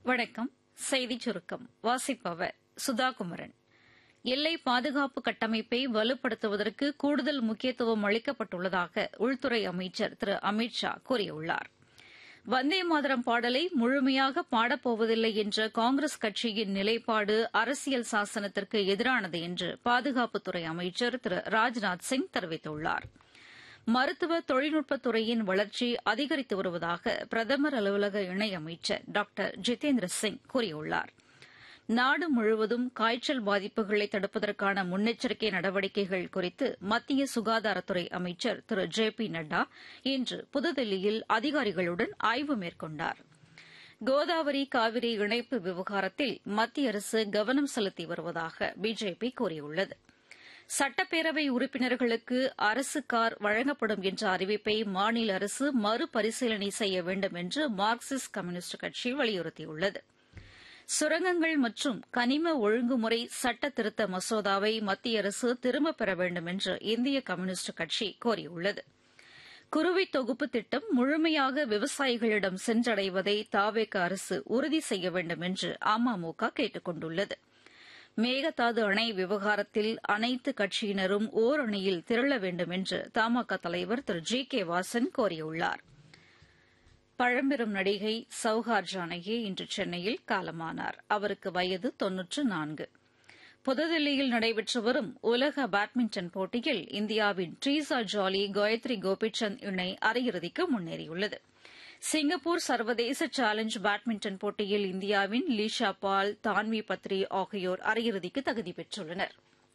வணக்கம் செய்திச் சுருக்கம் வாசிப்பவர் சுதாகுமரன் எல்லை பாதுகாப்பு கட்டமைப்பை வலுப்படுத்துவதற்கு கூடுதல் முக்கியத்துவம் அளிக்கப்பட்டுள்ளதாக உள்துறை அமைச்சர் திரு அமித் ஷா கூறியுள்ளார் வந்தே மாதரம் பாடலை முழுமையாக பாடப்போவதில்லை என்ற காங்கிரஸ் கட்சியின் நிலைப்பாடு அரசியல் சாசனத்திற்கு எதிரானது என்று பாதுகாப்புத்துறை அமைச்சர் திரு ராஜ்நாத் சிங் தெரிவித்துள்ளாா் மருத்துவ தொழில்நுட்பத்துறையின் வளர்ச்சி அதிகரித்து வருவதாக பிரதமர் அலுவலக இணையமைச்சர் டாக்டர் ஜிதேந்திர சிங் கூறியுள்ளார் நாடு முழுவதும் காய்ச்சல் பாதிப்புகளை தடுப்பதற்கான முன்னெச்சரிக்கை நடவடிக்கைகள் குறித்து மத்திய சுகாதாரத்துறை அமைச்சர் திரு ஜே பி நட்டா இன்று புதுதில்லியில் அதிகாரிகளுடன் ஆய்வு மேற்கொண்டார் கோதாவரி காவிரி இணைப்பு விவகாரத்தில் மத்திய அரசு கவனம் செலுத்தி வருவதாக பிஜேபி கூறியுள்ளது சட்டப்பேரவை உறுப்பினர்களுக்கு அரசு கார் வழங்கப்படும் என்ற அறிவிப்பை மாநில அரசு மறுபரிசீலனை செய்ய வேண்டும் என்று மார்க்சிஸ்ட் கம்யூனிஸ்ட் கட்சி வலியுறுத்தியுள்ளது சுரங்கங்கள் மற்றும் கனிம ஒழுங்குமுறை சட்ட திருத்த மசோதாவை மத்திய அரசு திரும்பப் பெற வேண்டும் என்று இந்திய கம்யூனிஸ்ட் கட்சி கோரியுள்ளது குறுவை தொகுப்பு திட்டம் முழுமையாக விவசாயிகளிடம் சென்றடைவதை தாவேக அரசு உறுதி செய்ய வேண்டும் என்று அமமுக கேட்டுக் கொண்டுள்ளது மேகதாது அணை விவகாரத்தில் அனைத்து கட்சியினரும் ஓர் அணியில் திரள வேண்டும் என்று தமாக தலைவர் திரு ஜி கே வாசன் கோரியுள்ளார் பழம்பெரும் நடிகை சௌஹார் ஜானகி இன்று சென்னையில் காலமானார் அவருக்கு வயது தொன்னூற்று நான்கு புதுதில்லியில் நடைபெற்று வரும் உலக பேட்மிண்டன் போட்டியில் இந்தியாவின் ட்ரீசா ஜாலி காயத்ரி கோபிச்சந்த் இணை அரையிறுதிக்கு முன்னேறியுள்ளது சிங்கப்பூர் சர்வதேச சேலஞ்ச் பேட்மிண்டன் போட்டியில் இந்தியாவின் லீஷா பால் தான்வி பத்ரி ஆகியோர் அரையிறுதிக்கு தகுதி பெற்றுள்ளனர்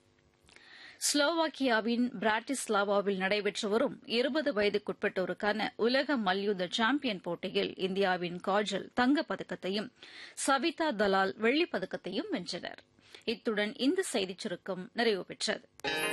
ஸ்லோவாக்கியாவின் பிராட்டிஸ்லாவாவில் நடைபெற்று வரும் இருபது வயதுக்குட்பட்டோருக்கான உலக மல்யுத்த சாம்பியன் போட்டியில் இந்தியாவின் காஜல் தங்கப்பதக்கத்தையும் சவிதா தலால் வெள்ளிப் பதக்கத்தையும் வென்றனர் இத்துடன் இந்த செய்திச் சுருக்கம் நிறைவு பெற்றது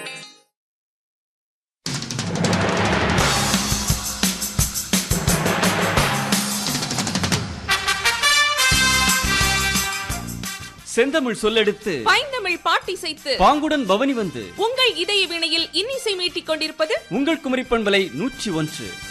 செந்தமிழ் சொல்லெடுத்து பைந்தமிழ் பாட்டிசைத்து பாங்குடன் பவனி வந்து உங்கள் இதய வினையில் இன்னிசை மீட்டிக் கொண்டிருப்பது உங்கள் குமரி பண்பலை நூற்றி ஒன்று